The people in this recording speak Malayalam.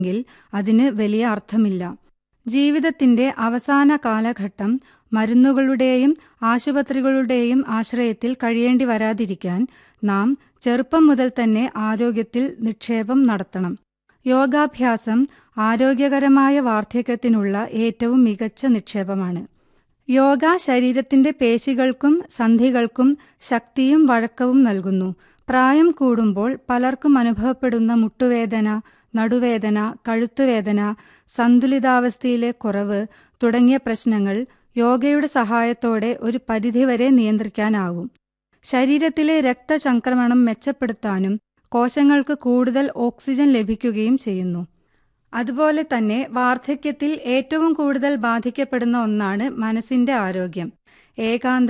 എങ്കിൽ അതിന് വലിയ അർത്ഥമില്ല ജീവിതത്തിന്റെ അവസാന കാലഘട്ടം മരുന്നുകളുടെയും ആശുപത്രികളുടെയും ആശ്രയത്തിൽ കഴിയേണ്ടി വരാതിരിക്കാൻ നാം ചെറുപ്പം മുതൽ തന്നെ ആരോഗ്യത്തിൽ നിക്ഷേപം നടത്തണം യോഗാഭ്യാസം ആരോഗ്യകരമായ വാർദ്ധക്യത്തിനുള്ള ഏറ്റവും മികച്ച നിക്ഷേപമാണ് യോഗ ശരീരത്തിന്റെ പേശികൾക്കും സന്ധികൾക്കും ശക്തിയും വഴക്കവും നൽകുന്നു പ്രായം കൂടുമ്പോൾ പലർക്കും അനുഭവപ്പെടുന്ന മുട്ടുവേദന നടുവേദന കഴുത്തുവേദന സന്തുലിതാവസ്ഥയിലെ കുറവ് തുടങ്ങിയ പ്രശ്നങ്ങൾ യോഗയുടെ സഹായത്തോടെ ഒരു പരിധിവരെ നിയന്ത്രിക്കാനാവും ശരീരത്തിലെ രക്തചംക്രമണം മെച്ചപ്പെടുത്താനും കോശങ്ങൾക്ക് കൂടുതൽ ഓക്സിജൻ ലഭിക്കുകയും ചെയ്യുന്നു അതുപോലെ തന്നെ വാർദ്ധക്യത്തിൽ ഏറ്റവും കൂടുതൽ ബാധിക്കപ്പെടുന്ന ഒന്നാണ് മനസ്സിന്റെ ആരോഗ്യം ഏകാന്ത